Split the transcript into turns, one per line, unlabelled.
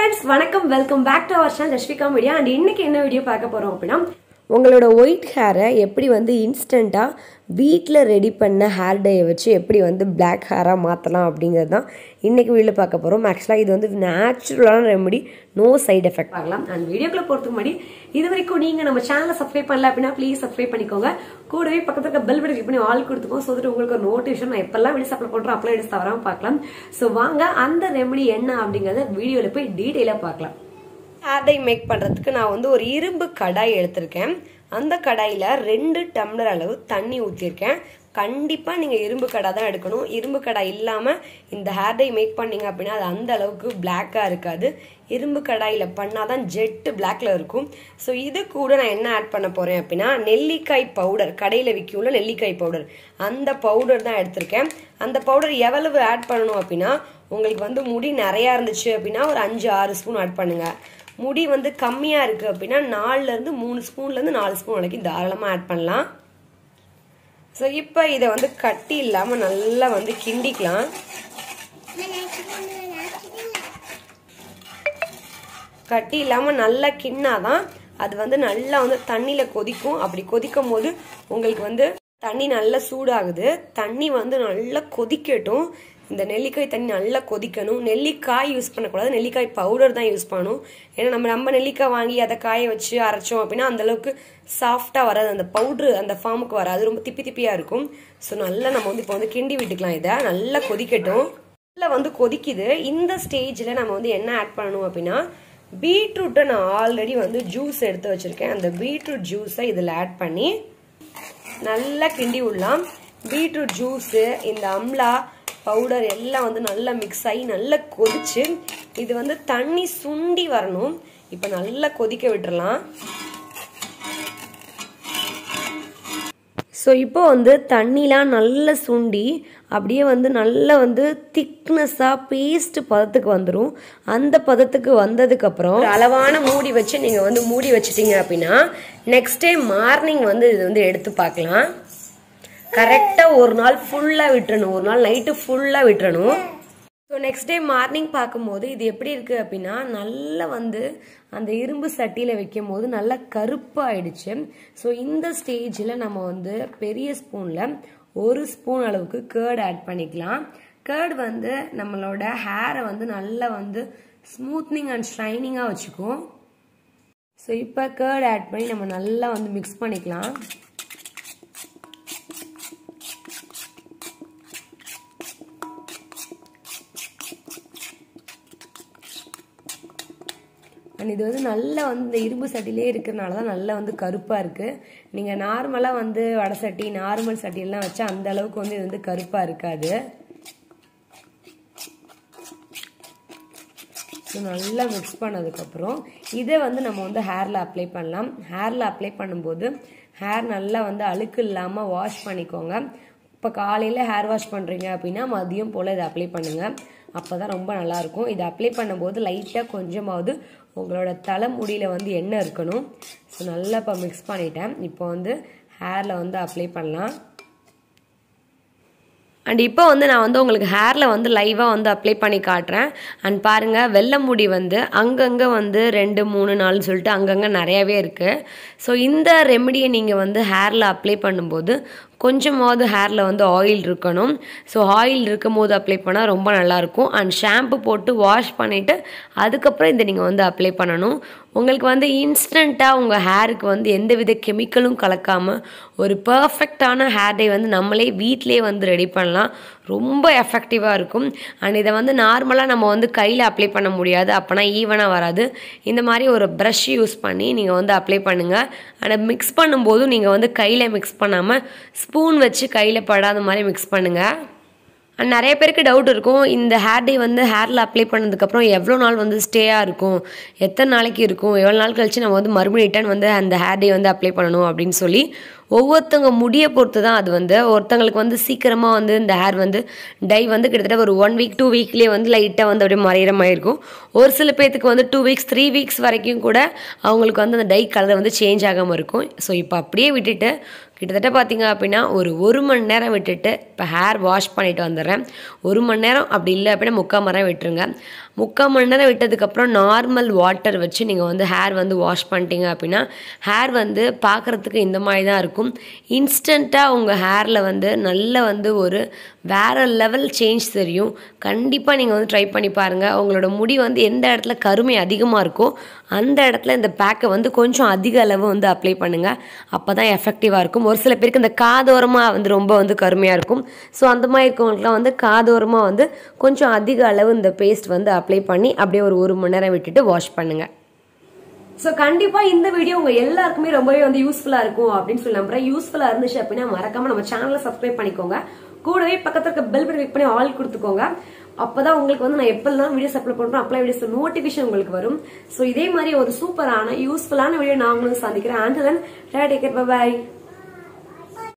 friends வணக்கம் welcome back to our channel Rashmika media and இன்னைக்கு என்ன வீடியோ பார்க்க போறோம் அப்படின்னா உங்களோட ஒயிட் ஹேரை எப்படி வந்து இன்ஸ்டண்ட்டாக வீட்டில் ரெடி பண்ண ஹேர் டையை வச்சு எப்படி வந்து பிளாக் ஹேராக மாற்றலாம் அப்படிங்கிறது தான் இன்றைக்கி வீடியோவில் பார்க்க போகிறோம் ஆக்சுவலாக இது வந்து நேச்சுரலான ரெமெடி நோ சைடு எஃபெக்ட் ஆகலாம் அண்ட் வீடியோக்குள்ள போகிறதுக்கு முன்னாடி இது வரைக்கும் நீங்கள் நம்ம சேனலை சப்ஸ்கிரைப் பண்ணல அப்படின்னா ப்ளீஸ் சப்ஸ்கிரைப் பண்ணிக்கோங்க கூடவே பக்கத்துல இருக்க பெல் பட்டன் கிளிக் பண்ணி ஆல் கொடுத்துக்கோங்க ஸோ தட் உங்களுக்கு ஒரு நோட்டிஃபிகேஷன் நான் எப்பெல்லாம் வீடியோஸ் அப்லோட் பண்ணுறோம் அப்பெல்லாம் வீடியோஸ் தவறாமல் பார்க்கலாம் ஸோ வாங்க அந்த ரெமெடி என்ன அப்படிங்கிறத வீடியோவில் போய் டீட்டெயிலாக பார்க்கலாம் ஹேர் டை மேக் பண்ணுறதுக்கு நான் வந்து ஒரு இரும்பு கடாய் எடுத்திருக்கேன் அந்த கடாயில் ரெண்டு டம்ளர் அளவு தண்ணி ஊற்றிருக்கேன் கண்டிப்பாக நீங்கள் இரும்பு கடாய் தான் எடுக்கணும் இரும்பு கடாய் இல்லாமல் இந்த ஹேர் டை மேக் பண்ணீங்க அப்படின்னா அது அந்த அளவுக்கு பிளாக்காக இருக்காது இரும்பு கடாயில் பண்ணால் தான் ஜெட்டு பிளாக்ல இருக்கும் ஸோ இது கூட நான் என்ன ஆட் பண்ண போகிறேன் அப்படின்னா நெல்லிக்காய் பவுடர் கடையில் விற்கும்ல நெல்லிக்காய் பவுடர் அந்த பவுடர் தான் எடுத்திருக்கேன் அந்த பவுடர் எவ்வளவு ஆட் பண்ணணும் அப்படின்னா உங்களுக்கு வந்து முடி நிறையா இருந்துச்சு அப்படின்னா ஒரு அஞ்சு ஆறு ஸ்பூன் ஆட் பண்ணுங்கள் முடி வந்து கம்மியாக இருக்குது அப்படின்னா நாலுலேருந்து மூணு ஸ்பூன்லேருந்து நாலு ஸ்பூன் வரைக்கும் தாராளமாக ஆட் பண்ணலாம் ஸோ இப்போ இதை வந்து கட்டி இல்லாமல் நல்லா வந்து கிண்டிக்கலாம் கட்டி இல்லாமல் நல்லா கிண்ணாதான் அது வந்து நல்லா வந்து தண்ணியில் கொதிக்கும் அப்படி கொதிக்கும் போது உங்களுக்கு வந்து தண்ணி நல்லா சூடாகுது தண்ணி வந்து நல்லா கொதிக்கட்டும் இந்த நெல்லிக்காய் தண்ணி நல்லா கொதிக்கணும் நெல்லிக்காய் யூஸ் பண்ணக்கூடாது நெல்லிக்காய் பவுடர் தான் யூஸ் பண்ணணும் ஏன்னா நம்ம நம்ம நெல்லிக்காய் வாங்கி அதை காய வச்சு அரைச்சோம் அப்படின்னா அந்த அளவுக்கு சாஃப்டாக வராது அந்த பவுட்ரு அந்த ஃபார்முக்கு வராது ரொம்ப திப்பி திப்பியாக இருக்கும் ஸோ நல்லா நம்ம வந்து இப்போ வந்து கிண்டி விட்டுக்கலாம் இதை நல்லா கொதிக்கட்டும் நல்லா வந்து கொதிக்குது இந்த ஸ்டேஜில் நம்ம வந்து என்ன ஆட் பண்ணணும் அப்படின்னா பீட்ரூட்டை நான் ஆல்ரெடி வந்து ஜூஸ் எடுத்து வச்சுருக்கேன் அந்த பீட்ரூட் ஜூஸை இதில் ஆட் பண்ணி நல்லா கிண்டி விடலாம் பீட்ரூட் ஜூஸு இந்த அம்லா பவுடர் எல்லாம் வந்து நல்லா மிக்ஸ் ஆகி நல்லா கொதிச்சு இது வந்து தண்ணி சுண்டி வரணும் இப்போ நல்லா கொதிக்க விட்டுறலாம் ஸோ இப்போ வந்து தண்ணிலாம் நல்லா சுண்டி அப்படியே வந்து நல்லா வந்து திக்னஸாக பேஸ்ட் பதத்துக்கு வந்துடும் அந்த பதத்துக்கு வந்ததுக்கப்புறம் அளவான மூடி வச்சு நீங்கள் வந்து மூடி வச்சிட்டீங்க அப்படின்னா நெக்ஸ்ட் டே மார்னிங் வந்து இது வந்து எடுத்து பார்க்கலாம் கரெக்டாக ஒரு நாள் ஃபுல்லாக விட்டுறணும் ஒரு நாள் நைட்டு ஃபுல்லாக விட்டுறணும் ஸோ நெக்ஸ்ட் டே மார்னிங் பார்க்கும்போது இது எப்படி இருக்குது அப்படின்னா நல்லா வந்து அந்த இரும்பு சட்டியில் வைக்கும் போது நல்லா கருப்பாயிடுச்சு ஸோ இந்த ஸ்டேஜில் நம்ம வந்து பெரிய ஸ்பூனில் ஒரு ஸ்பூன் அளவுக்கு கேர்டு ஆட் பண்ணிக்கலாம் கேர்டு வந்து நம்மளோட ஹேரை வந்து நல்லா வந்து ஸ்மூத்னிங் அண்ட் ஷைனிங்காக வச்சுக்கும் ஸோ இப்போ கேர்டு ஆட் பண்ணி நம்ம நல்லா வந்து மிக்ஸ் பண்ணிக்கலாம் அண்ட் இது வந்து நல்லா வந்து இந்த இரும்பு சட்டிலே இருக்கிறனால தான் நல்லா வந்து கருப்பாக இருக்குது நீங்கள் நார்மலாக வந்து வடை சட்டி நார்மல் சட்டியெல்லாம் வச்சா அந்த அளவுக்கு வந்து இது வந்து கருப்பாக இருக்காது ஸோ நல்லா மிக்ஸ் பண்ணதுக்கப்புறம் இதை வந்து நம்ம வந்து ஹேரில் அப்ளை பண்ணலாம் ஹேரில் அப்ளை பண்ணும்போது ஹேர் நல்லா வந்து அழுக்கு இல்லாமல் வாஷ் பண்ணிக்கோங்க இப்போ காலையில் ஹேர் வாஷ் பண்ணுறீங்க அப்படின்னா மதியம் போல் இதை அப்ளை பண்ணுங்கள் அப்போ தான் ரொம்ப நல்லாயிருக்கும் இதை அப்ளை பண்ணும்போது லைட்டாக கொஞ்சமாவது உங்களோட தலைமுடியில் வந்து எண்ணெய் இருக்கணும் ஸோ நல்லா இப்போ மிக்ஸ் பண்ணிட்டேன் இப்போ வந்து ஹேரில் வந்து அப்ளை பண்ணலாம் அண்ட் இப்போ வந்து நான் வந்து உங்களுக்கு ஹேரில் வந்து லைவாக வந்து அப்ளை பண்ணி காட்டுறேன் அண்ட் பாருங்கள் வெள்ளை முடி வந்து அங்கங்கே வந்து ரெண்டு மூணு நாலுன்னு சொல்லிட்டு அங்கங்கே நிறையாவே இருக்குது ஸோ இந்த ரெமெடியை நீங்கள் வந்து ஹேரில் அப்ளை பண்ணும்போது கொஞ்சமாவது ஹேரில் வந்து ஆயில் இருக்கணும் ஸோ ஆயில் இருக்கும் போது அப்ளை பண்ணால் ரொம்ப நல்லாயிருக்கும் அண்ட் ஷாம்பு போட்டு வாஷ் பண்ணிவிட்டு அதுக்கப்புறம் இதை நீங்கள் வந்து அப்ளை பண்ணணும் உங்களுக்கு வந்து இன்ஸ்டண்ட்டாக உங்கள் ஹேருக்கு வந்து எந்த வித கெமிக்கலும் கலக்காமல் ஒரு பர்ஃபெக்டான ஹேர் டை வந்து நம்மளே வீட்டிலே வந்து ரெடி பண்ணலாம் ரொம்ப எஃபெக்டிவாக இருக்கும் அண்ட் இதை வந்து நார்மலாக நம்ம வந்து கையில் அப்ளை பண்ண முடியாது அப்போனா ஈவனாக வராது இந்த மாதிரி ஒரு ப்ரஷ் யூஸ் பண்ணி நீங்கள் வந்து அப்ளை பண்ணுங்கள் அண்ட் மிக்ஸ் பண்ணும்போதும் நீங்கள் வந்து கையில் மிக்ஸ் பண்ணாமல் ஸ்பூன் வச்சு கையில் படாத மாதிரி மிக்ஸ் பண்ணுங்கள் அண்ட் நிறைய பேருக்கு டவுட் இருக்கும் இந்த ஹேர் டே வந்து ஹேரில் அப்ளை பண்ணதுக்கப்புறம் எவ்வளோ நாள் வந்து ஸ்டேயாக இருக்கும் எத்தனை நாளைக்கு இருக்கும் எவ்வளோ நாள் கழிச்சு நம்ம வந்து மறுபடியும் ரிட்டர்ன் வந்து அந்த ஹேர் டே வந்து அப்ளை பண்ணணும் அப்படின்னு சொல்லி ஒவ்வொருத்தவங்க முடியை பொறுத்து தான் அது வந்து ஒருத்தங்களுக்கு வந்து சீக்கிரமாக வந்து இந்த ஹேர் வந்து டை வந்து கிட்டத்தட்ட ஒரு ஒன் வீக் டூ வீக்லேயே வந்து லைட்டாக வந்து அப்படியே மறையிற மாதிரி இருக்கும் ஒரு சில பேர்த்துக்கு வந்து டூ வீக்ஸ் த்ரீ வீக்ஸ் வரைக்கும் கூட அவங்களுக்கு வந்து அந்த டை கலர் வந்து சேஞ்ச் ஆகாமல் இருக்கும் ஸோ இப்போ அப்படியே விட்டுட்டு கிட்டத்தட்ட பார்த்தீங்க அப்படின்னா ஒரு ஒரு மணி நேரம் விட்டுட்டு இப்போ ஹேர் வாஷ் பண்ணிட்டு வந்துடுறேன் ஒரு மணி நேரம் அப்படி இல்லை அப்படின்னா முக்கால் மணி நேரம் விட்டுருங்க முக்கால் மணி நேரம் விட்டதுக்கப்புறம் நார்மல் வாட்டர் வச்சு நீங்கள் வந்து ஹேர் வந்து வாஷ் பண்ணிட்டீங்க அப்படின்னா ஹேர் வந்து பார்க்குறதுக்கு இந்த மாதிரி தான் இருக்கும் இன்ஸ்டண்ட்டாக உங்கள் ஹேரில் வந்து நல்ல வந்து ஒரு வேறு லெவல் சேஞ்ச் தெரியும் கண்டிப்பாக நீங்கள் வந்து ட்ரை பண்ணி பாருங்கள் உங்களோட முடி வந்து எந்த இடத்துல கருமை அதிகமாக இருக்கோ அந்த இடத்துல இந்த பேக்கை வந்து கொஞ்சம் அதிக அளவு வந்து அப்ளை பண்ணுங்கள் அப்போ தான் எஃபெக்டிவாக இருக்கும் ஒரு சில பேருக்கு இந்த காதோரமாக வந்து ரொம்ப வந்து கருமையாக இருக்கும் ஸோ அந்த மாதிரி இருக்கவங்களுக்குலாம் வந்து காதோரமாக வந்து கொஞ்சம் அதிக அளவு இந்த பேஸ்ட் வந்து அப்ளை பண்ணி அப்படியே ஒரு ஒரு மணி நேரம் விட்டுட்டு வாஷ் பண்ணுங்கள் ஸோ கண்டிப்பாக இந்த வீடியோ உங்கள் எல்லாருக்குமே ரொம்பவே வந்து யூஸ்ஃபுல்லாக இருக்கும் அப்படின்னு சொல்லி நம்புறேன் யூஸ்ஃபுல்லாக இருந்துச்சு அப்படின்னா மறக்காம நம்ம சேனலை சப்ஸ்கிரைப் பண்ணிக்கோங்க கூடவே பக்கத்துல இருக்க பெல் பட்டன் கிளிக் பண்ணி ஆல் கொடுத்துக்கோங்க அப்பதான் உங்களுக்கு வந்து நான் எப்பெல்லாம் வீடியோஸ் அப்லோட் பண்றோம் அப்ளை வீடியோஸ் நோட்டிபிகேஷன் உங்களுக்கு வரும் ஸோ இதே மாதிரி ஒரு சூப்பரான யூஸ்ஃபுல்லான வீடியோ நான் உங்களுக்கு சந்திக்கிறேன் and then take care by